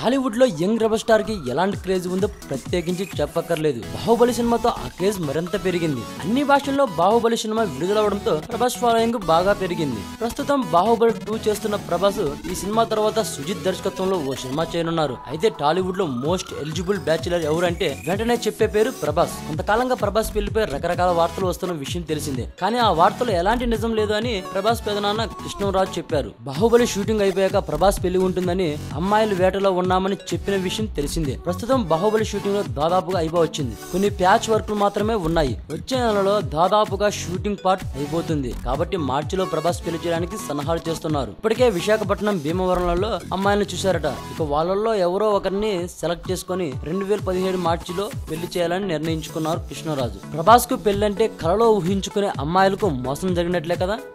టాలీవుడ్ లో young rebel star కి ఎలాంటి క్రేజ్ ఉందో ప్రత్యేకించి చెప్పక్కర్లేదు బాహుబలి సినిమాతో ఆ క్రేజ్ మరింత పెరిగింది అన్ని భాషల్లో బాహుబలి సినిమా విడుదలవడంతో ప్రభాస్ ఫాలోయింగ్ బాగా పెరిగింది ప్రస్తుతం బాహుబలి టూ చేస్తున్న ప్రభాస్ ఈ సినిమా తర్వాత సుజిత్ దర్శకత్వంలో ఓ సినిమా చేయనున్నారు అయితే టాలీవుడ్ లో మోస్ట్ ఎలిజిబుల్ బ్యాచులర్ ఎవరంటే వెంటనే చెప్పే పేరు ప్రభాస్ కొంతకాలంగా ప్రభాస్ పెళ్లిపై రకరకాల వార్తలు వస్తున్న విషయం తెలిసిందే కానీ ఆ వార్తలు ఎలాంటి నిజం లేదు అని ప్రభాస్ పెదనాన్న కృష్ణరాజు చెప్పారు బాహుబలి షూటింగ్ అయిపోయాక ప్రభాస్ పెళ్లి ఉంటుందని అమ్మాయిలు వేటలో ఉన్నామని చెప్పిన విషయం తెలిసిందే ప్రస్తుతం బాహుబలి షూటింగ్ లో దాదాపుగా అయిపోవచ్చింది కొన్ని ప్యాచ్ వర్క్లు మాత్రమే ఉన్నాయి వచ్చే నెలలో దాదాపుగా షూటింగ్ పార్ట్ అయిపోతుంది కాబట్టి మార్చిలో ప్రభాస్ పెళ్లి చేయడానికి సన్నాహాలు చేస్తున్నారు ఇప్పటికే విశాఖపట్నం భీమవరంలో అమ్మాయిలను చూశారట ఇక వాళ్ళల్లో ఎవరో ఒకరిని సెలెక్ట్ చేసుకొని రెండు వేల పదిహేడు మార్చిలో పెళ్లి చేయాలని నిర్ణయించుకున్నారు కృష్ణరాజు ప్రభాస్ కు పెళ్లంటే కలలో ఊహించుకునే అమ్మాయిలకు మోసం జరిగినట్లే కదా